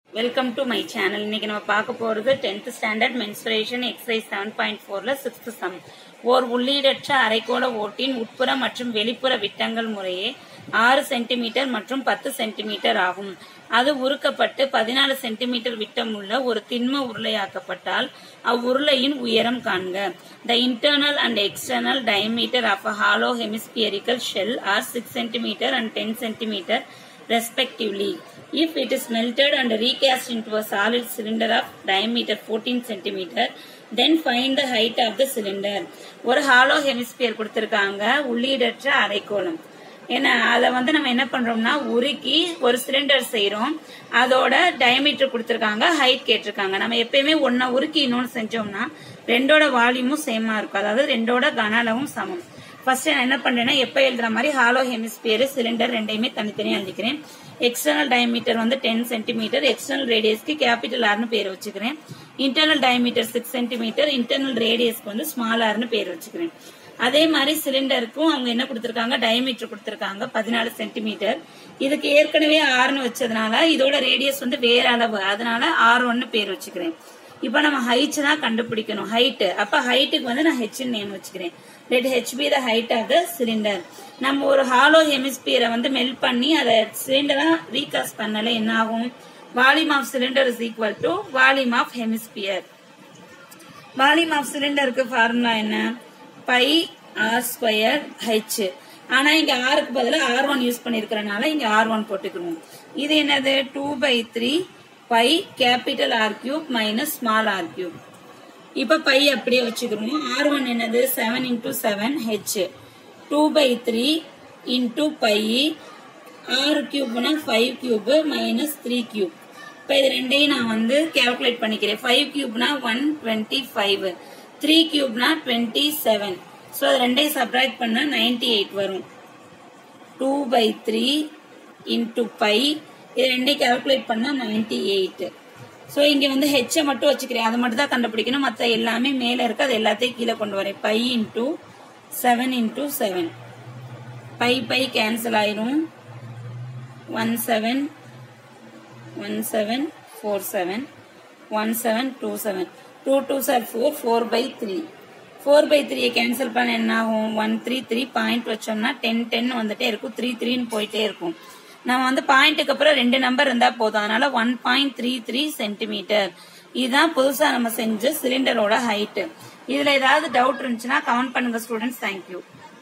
Welcome to my channel இன்னைக்கு நம்ம பார்க்க போறது 10th standard mensuration exercise seven point ஃபோர்ல சிக்ஸ்த் சம் ஓர் உள்ளீடற்ற அரைக்கோள ஓட்டின் உட்புற மற்றும் வெளிப்புற விட்டங்கள் முறையே ஆறு சென்டிமீட்டர் மற்றும் பத்து சென்டிமீட்டர் ஆகும் அது உருக்கப்பட்டு பதினாலு சென்டிமீட்டர் விட்டமுள்ள ஒரு திண்ம உருளையாக்கப்பட்டால் அவ்வுருளையின் உயரம் காண்க the internal and external diameter of a hollow hemispherical shell are 6 centimeter and 10 centimeter respectively. If it is melted and recast into a solid cylinder of diameter 14 centimeter, then find the height of the cylinder. ஒரு hollow hemisphere கொடுத்திருக்காங்க உள்ளீடற்ற அரைக்கோளம் ஏன்னா அதை வந்து நம்ம என்ன பண்றோம்னா உருக்கி ஒரு சிலிண்டர் செய்றோம் அதோட டயமீட்டர் கொடுத்திருக்காங்க ஹைட் கேட்டிருக்காங்க நம்ம எப்பயுமே ஒன்ன உருக்கி இன்னொன்னு செஞ்சோம்னா ரெண்டோட வால்யூமும் சேமா இருக்கும் அதாவது ரெண்டோட கன அளவும் சமம் ஃபர்ஸ்ட் நான் என்ன பண்றேன்னா எப்ப எழுதுற மாதிரி ஹாலோ ஹெமிஸ்பியர் சிலிண்டர் ரெண்டையுமே தனித்தனியா எழுதிக்கிறேன் எக்ஸ்டர்னல் டயமீட்டர் வந்து டென் சென்டிமீட்டர் எக்ஸ்டர்னல் ரேடியஸ்க்கு கேபிட்டல் ஆர்னு பேர் வச்சுக்கிறேன் internal diameter six centimetre internal ரேடியஸ்க்கு வந்து ஸ்மால் ஆர்னு பேர் வச்சுக்கிறேன் அதே மாதிரி சிலிண்டருக்கும் அவங்க என்ன கொடுத்திருக்காங்க டயமீட்டர் கொடுத்திருக்காங்க பதினாலு சென்டிமீட்டர் இதுக்கு ஏற்கனவே ஆறுன்னு வச்சதுனால இதோட ரேடியஸ் வந்து வேற அளவு அதனால ஆர் ஒன்னு பேர் வச்சுக்கிறேன் இப்ப நம்ம ஹைட் தான் கண்டுபிடிக்கணும் ஹைட் அப்ப ஹைட்டுக்கு வந்து நான் ஹெச் நேம் வச்சுக்கிறேன் let H be the height of the cylinder நம்ம ஒரு ஹாலோ ஹெமிஸ்பியரை வந்து மெல்ட் பண்ணி அதை சிலிண்டரா ரீகாஸ்ட் பண்ணல என்ன ஆகும் volume of cylinder is equal to volume of hemisphere volume of சிலிண்டருக்கு ஃபார்முலா என்ன பை ஆர் ஸ்கொயர் ஹெச் ஆனா இங்க ஆருக்கு பதிலா ஆர் ஒன் யூஸ் பண்ணிருக்கிறனால இங்க ஆர் ஒன் போட்டுக்கணும் இது என்னது two by three pi capital R cube minus small R cube இப்ப பை அப்படியே வச்சுக்கணும் ஆர் ஒன் என்னது seven into seven H two by three into pi ஆறு கியூப்னா five cube minus three cube இப்போ இது ரெண்டையும் நான் வந்து கேல்குலேட் பண்ணிக்கிறேன் ஃபைவ் கியூப்னா ஒன் டுவெண்ட்டி ஃபைவ் த்ரீ கியூப்னா டுவெண்ட்டி செவன் ஸோ அது ரெண்டையும் சப்ராக்ட் பண்ணா நைன்டி எயிட் வரும் two by three into pi இது ரெண்டையும் கேல்குலேட் பண்ணா நைன்டி எயிட் ஸோ இங்க வந்து ஹெச்சை மட்டும் வச்சுக்கிறேன் அதை மட்டும் தான் கண்டுபிடிக்கணும் மற்ற எல்லாமே மேல இருக்கு அது எல்லாத்தையும் கீழே கொண்டு வரேன் pi into seven into seven by pi cancel ஆயிரும் one seven one seven four seven one seven two seven two two sir four four by three four by த்ரீயை கேன்சல் பண்ண என்ன ஆகும் ஒன் த்ரீ த்ரீ பாயிண்ட் வச்சோம்னா ten ten வந்துட்டே இருக்கும் three த்ரீன்னு போயிட்டே இருக்கும் நம்ம வந்து பாயிண்ட்டுக்கு அப்புறம் ரெண்டு நம்பர் இருந்தா போதும் அதனால one point three three centimetre இதுதான் புதுசா நம்ம செஞ்ச சிலிண்டரோட ஹைட் இதுல ஏதாவது டவுட் இருந்துச்சுன்னா கமெண்ட் பண்ணுங்க ஸ்டூடெண்ட்ஸ் தேங்க்யூ